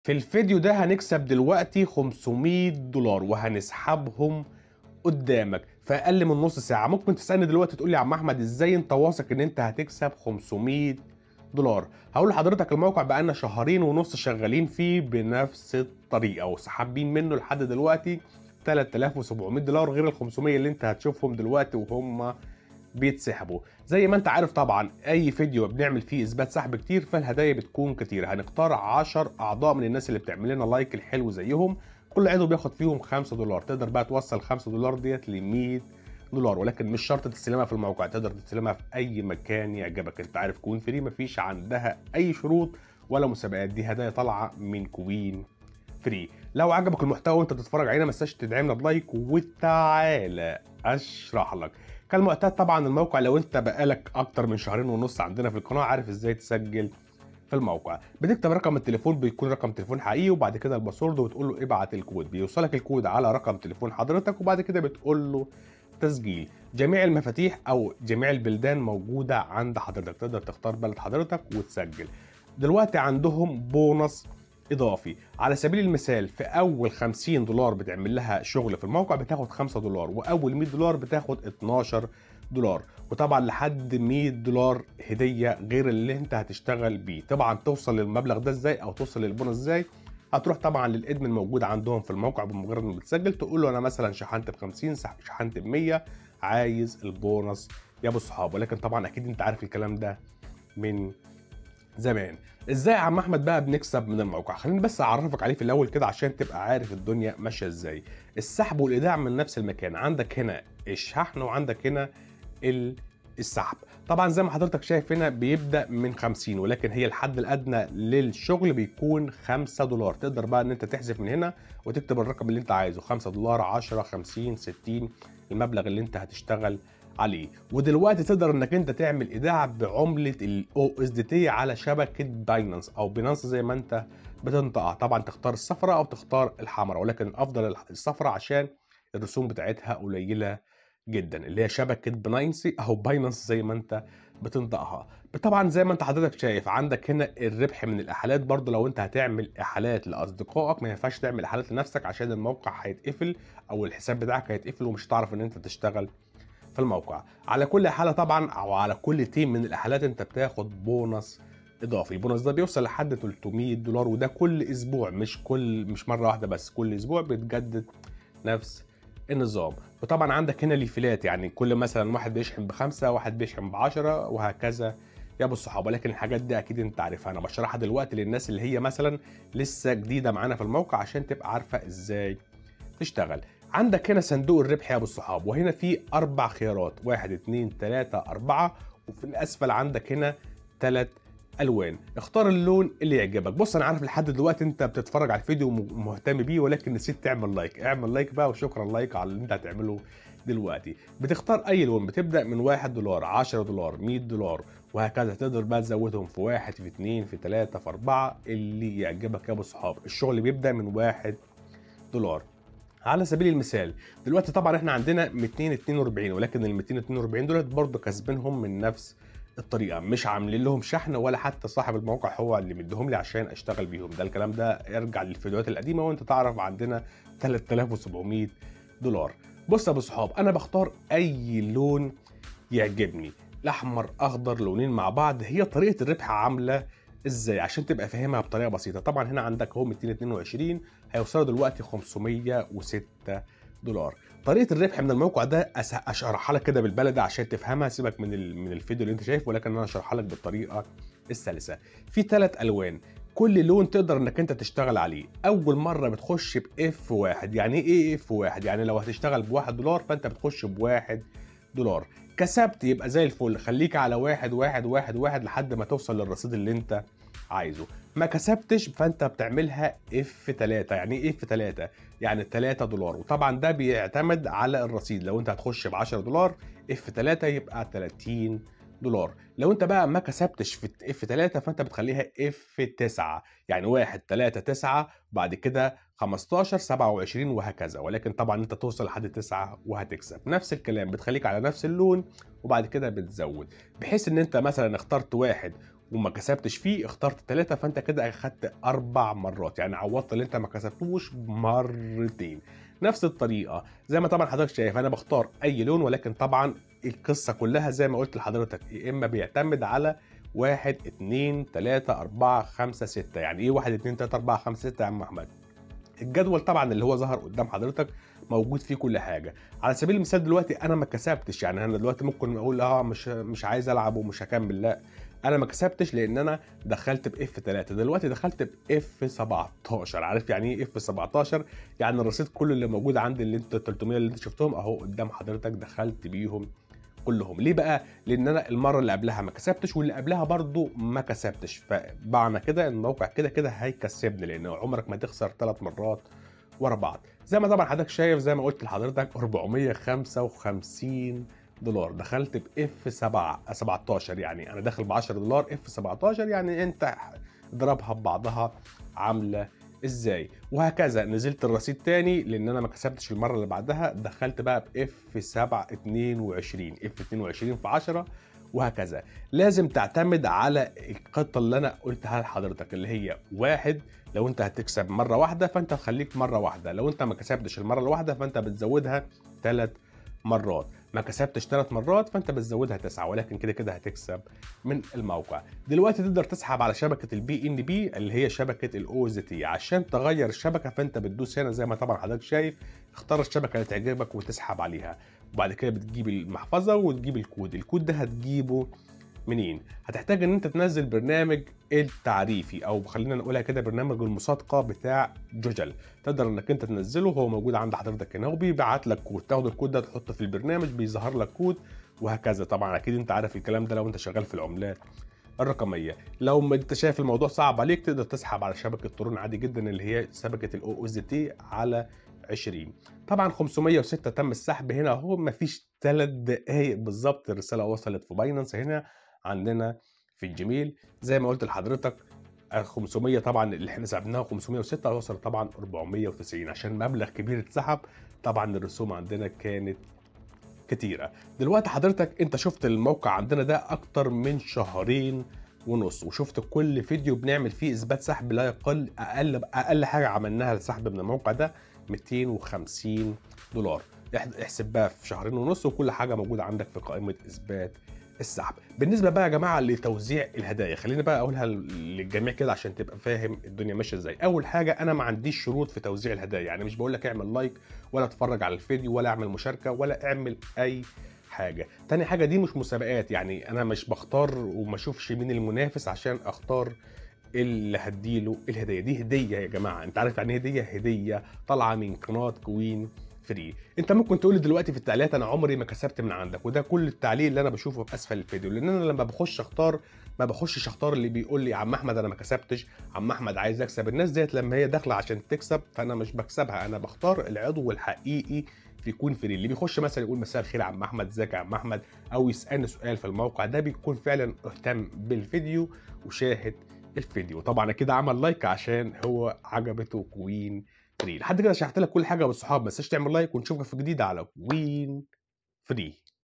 في الفيديو ده هنكسب دلوقتي 500 دولار وهنسحبهم قدامك في اقل من نص ساعه ممكن تسالني دلوقتي تقول لي يا عم احمد ازاي انت واثق ان انت هتكسب 500 دولار هقول لحضرتك الموقع بقالنا شهرين ونص شغالين فيه بنفس الطريقه وسحابين منه لحد دلوقتي 3700 دولار غير ال 500 اللي انت هتشوفهم دلوقتي وهم بيتسحبوا زي ما انت عارف طبعا اي فيديو بنعمل فيه اثبات سحب كتير فالهدايا بتكون كتير هنختار 10 اعضاء من الناس اللي بتعمل لنا لايك الحلو زيهم كل عضو بياخد فيهم 5 دولار تقدر بقى توصل 5 دولار ديت ل 100 دولار ولكن مش شرط تستلمها في الموقع تقدر تستلمها في اي مكان يعجبك انت عارف كوين فري مفيش عندها اي شروط ولا مسابقات دي هدايا طالعه من كوين فري لو عجبك المحتوى وانت بتتفرج علينا ما تنساش تدعمنا بلايك وتعالى اشرح لك كالمعتاد طبعا الموقع لو انت بقالك اكتر من شهرين ونص عندنا في القناه عارف ازاي تسجل في الموقع بتكتب رقم التليفون بيكون رقم تليفون حقيقي وبعد كده الباسورد وتقول له ابعت الكود بيوصلك الكود على رقم تليفون حضرتك وبعد كده بتقول له تسجيل جميع المفاتيح او جميع البلدان موجوده عند حضرتك تقدر تختار بلد حضرتك وتسجل دلوقتي عندهم بونص اضافي على سبيل المثال في اول 50 دولار بتعمل لها شغل في الموقع بتاخد 5 دولار واول 100 دولار بتاخد 12 دولار وطبعا لحد 100 دولار هديه غير اللي انت هتشتغل بيه طبعا توصل للمبلغ ده ازاي او توصل للبونص ازاي هتروح طبعا للادمن الموجود عندهم في الموقع بمجرد ما بتسجل تقول له انا مثلا شحنت ب 50 شحنت ب 100 عايز البونص يا ابو الصحاب ولكن طبعا اكيد انت عارف الكلام ده من زمان ازاي يا عم احمد بقى بنكسب من الموقع خليني بس اعرفك عليه في الاول كده عشان تبقى عارف الدنيا ماشيه ازاي السحب والايداع من نفس المكان عندك هنا الشحن وعندك هنا السحب طبعا زي ما حضرتك شايف هنا بيبدا من 50 ولكن هي الحد الادنى للشغل بيكون 5 دولار تقدر بقى ان انت تحذف من هنا وتكتب الرقم اللي انت عايزه 5 دولار 10 50 60 المبلغ اللي انت هتشتغل عليه ودلوقتي تقدر انك انت تعمل ايداع بعمله الاو اس دي تي على شبكه باينانس او بينانس زي ما انت بتنطقها طبعا تختار الصفراء او تختار الحمراء ولكن الافضل الصفراء عشان الرسوم بتاعتها قليله جدا اللي هي شبكه باينانسي او باينانس زي ما انت بتنطقها طبعا زي ما انت حضرتك شايف عندك هنا الربح من الاحالات برضه لو انت هتعمل احالات لاصدقائك ما ينفعش تعمل احالات لنفسك عشان الموقع هيتقفل او الحساب بتاعك هيتقفل ومش هتعرف ان انت تشتغل في الموقع على كل حاله طبعا او على كل تيم من الاحالات انت بتاخد بونص اضافي البونص ده بيوصل لحد 300 دولار وده كل اسبوع مش كل مش مره واحده بس كل اسبوع بتجدد نفس النظام وطبعا عندك هنا ليفلات يعني كل مثلا واحد بيشحن بخمسه واحد بيشحن بعشرة وهكذا يا ابو الصحابه لكن الحاجات دي اكيد انت عارفها انا بشرحها دلوقتي للناس اللي هي مثلا لسه جديده معانا في الموقع عشان تبقى عارفه ازاي تشتغل عندك هنا صندوق الربح يا ابو الصحاب وهنا في اربع خيارات واحد اتنين تلاته اربعه وفي الاسفل عندك هنا تلات الوان اختار اللون اللي يعجبك بص انا عارف لحد دلوقتي انت بتتفرج على الفيديو ومهتم بيه ولكن نسيت تعمل لايك اعمل لايك بقى وشكرا لايك على اللي انت هتعمله دلوقتي بتختار اي لون بتبدا من 1 دولار 10 دولار 100 دولار وهكذا تقدر بقى تزودهم في واحد في اتنين في تلاته في اربعه اللي يعجبك يا ابو الصحاب الشغل بيبدا من 1 دولار على سبيل المثال دلوقتي طبعا احنا عندنا 242 ولكن ال 242 دولت برضه كاسبينهم من نفس الطريقه مش عاملين لهم شحن ولا حتى صاحب الموقع هو اللي مديهم لي عشان اشتغل بيهم ده الكلام ده ارجع للفيديوهات القديمه وانت تعرف عندنا 3700 دولار بص يا ابو صحاب انا بختار اي لون يعجبني الاحمر اخضر لونين مع بعض هي طريقه الربح عامله ازاي عشان تبقى فاهمها بطريقه بسيطه طبعا هنا عندك اهو 222 هيوصلوا دلوقتي 506 دولار طريقه الربح من الموقع ده اشرحها لك كده بالبلدي عشان تفهمها سيبك من من الفيديو اللي انت شايفه ولكن انا اشرحها لك بالطريقه السلسه في ثلاث الوان كل لون تقدر انك انت تشتغل عليه اول مره بتخش باف واحد يعني ايه اف واحد يعني لو هتشتغل بواحد دولار فانت بتخش بواحد دولار كسبت يبقى زي الفل خليك على واحد واحد واحد واحد لحد ما توصل للرصيد اللي انت عايزه ما كسبتش فانت بتعملها اف 3 يعني ايه اف 3 يعني 3 دولار وطبعا ده بيعتمد على الرصيد لو انت هتخش ب 10 دولار اف 3 يبقى 30 دولار لو انت بقى ما كسبتش في اف 3 فانت بتخليها اف 9 يعني 1 3 9 بعد كده 15 27 وهكذا ولكن طبعا انت توصل لحد 9 وهتكسب نفس الكلام بتخليك على نفس اللون وبعد كده بتزود بحيث ان انت مثلا اخترت واحد وما كسبتش فيه اخترت ثلاثة فانت كده اخدت اربع مرات يعني عوضت اللي انت ما كسبتوش مرتين نفس الطريقة زي ما طبعا حضرتك شايف انا بختار اي لون ولكن طبعا القصة كلها زي ما قلت لحضرتك يا اما بيعتمد على واحد اتنين تلاتة أربعة خمسة ستة يعني إيه واحد اتنين تلاتة أربعة خمسة ستة يا عم أحمد؟ الجدول طبعا اللي هو ظهر قدام حضرتك موجود فيه كل حاجه على سبيل المثال دلوقتي انا ما كسبتش يعني انا دلوقتي ممكن اقول اه مش مش عايز العب ومش هكمل لا انا ما كسبتش لان انا دخلت باف 3 دلوقتي دخلت باف 17 عارف يعني ايه اف 17 يعني الرصيد كله اللي موجود عندي اللي انت 300 اللي انت شفتهم اهو قدام حضرتك دخلت بيهم كلهم ليه بقى لان انا المره اللي قبلها ما كسبتش واللي قبلها برضو ما كسبتش فمعنى كده الموقع كده كده هيكسبني لان عمرك ما تخسر ثلاث مرات ورا بعض زي ما طبعا حضرتك شايف زي ما قلت لحضرتك 455 دولار دخلت باف 7 17 يعني انا داخل ب 10 دولار اف 17 يعني انت اضربها ببعضها عامله ازاي وهكذا نزلت الرصيد تاني لان انا ما كسبتش المره اللي بعدها دخلت بقى باف 7 22 اف 22 في 10 وهكذا لازم تعتمد على الخطه اللي انا قلتها لحضرتك اللي هي واحد لو انت هتكسب مره واحده فانت تخليك مره واحده لو انت ما كسبتش المره الواحده فانت بتزودها ثلاث مرات ما كسبتش ثلاث مرات فانت بتزودها تسعه ولكن كده كده هتكسب من الموقع دلوقتي تقدر تسحب على شبكه البي ان بي اللي هي شبكه الاو زي تي عشان تغير الشبكه فانت بتدوس هنا زي ما طبعا حضرتك شايف اختار الشبكه اللي تعجبك وتسحب عليها وبعد كده بتجيب المحفظه وتجيب الكود الكود ده هتجيبه منين هتحتاج ان انت تنزل برنامج التعريفي او خلينا نقولها كده برنامج المصادقه بتاع جوجل تقدر انك انت تنزله هو موجود عند حضرتك هنا وبيبعت لك كود تاخد الكود ده تحطه في البرنامج بيظهر لك كود وهكذا طبعا اكيد انت عارف الكلام ده لو انت شغال في العملات الرقميه لو ما انت شايف الموضوع صعب عليك تقدر تسحب على شبكه ترون عادي جدا اللي هي شبكه الاو او زي تي على 20 طبعا 506 تم السحب هنا اهو مفيش ثلاث دقايق بالظبط الرساله وصلت في باينانس هنا عندنا في الجيميل زي ما قلت لحضرتك 500 طبعا اللي احنا سحبناها 506 وصل طبعا 490 عشان مبلغ كبير اتسحب طبعا الرسوم عندنا كانت كتيره دلوقتي حضرتك انت شفت الموقع عندنا ده اكتر من شهرين ونص وشفت كل فيديو بنعمل فيه اثبات سحب لا يقل اقل اقل حاجه عملناها للسحب من الموقع ده 250 دولار احسب بقى في شهرين ونص وكل حاجه موجوده عندك في قائمه اثبات السحب بالنسبه بقى يا جماعه لتوزيع الهدايا خليني بقى اقولها للجميع كده عشان تبقى فاهم الدنيا ماشيه ازاي اول حاجه انا ما عنديش شروط في توزيع الهدايا يعني مش بقول لك اعمل لايك ولا اتفرج على الفيديو ولا اعمل مشاركه ولا اعمل اي حاجه تاني حاجه دي مش مسابقات يعني انا مش بختار وما اشوفش مين المنافس عشان اختار اللي هديله الهديه دي هديه يا جماعه انت عارف يعني هديه هديه طالعه من قناه كوين فري انت ممكن تقول لي دلوقتي في التعليقات انا عمري ما كسبت من عندك وده كل التعليق اللي انا بشوفه في اسفل الفيديو لان انا لما بخش اختار ما بخشش اختار اللي بيقول لي عم احمد انا ما كسبتش عم احمد عايز اكسب الناس ديت لما هي داخله عشان تكسب فانا مش بكسبها انا بختار العضو الحقيقي في كون فري اللي بيخش مثلا يقول مساء الخير يا عم احمد ازيك يا عم احمد او يسالني سؤال في الموقع ده بيكون فعلا اهتم بالفيديو وشاهد الفيديو طبعا كده عمل لايك عشان هو عجبته كوين فري لحد كده شرحت لك كل حاجه بالصحاب بس تعمل لايك ونشوفك في جديد على كوين فري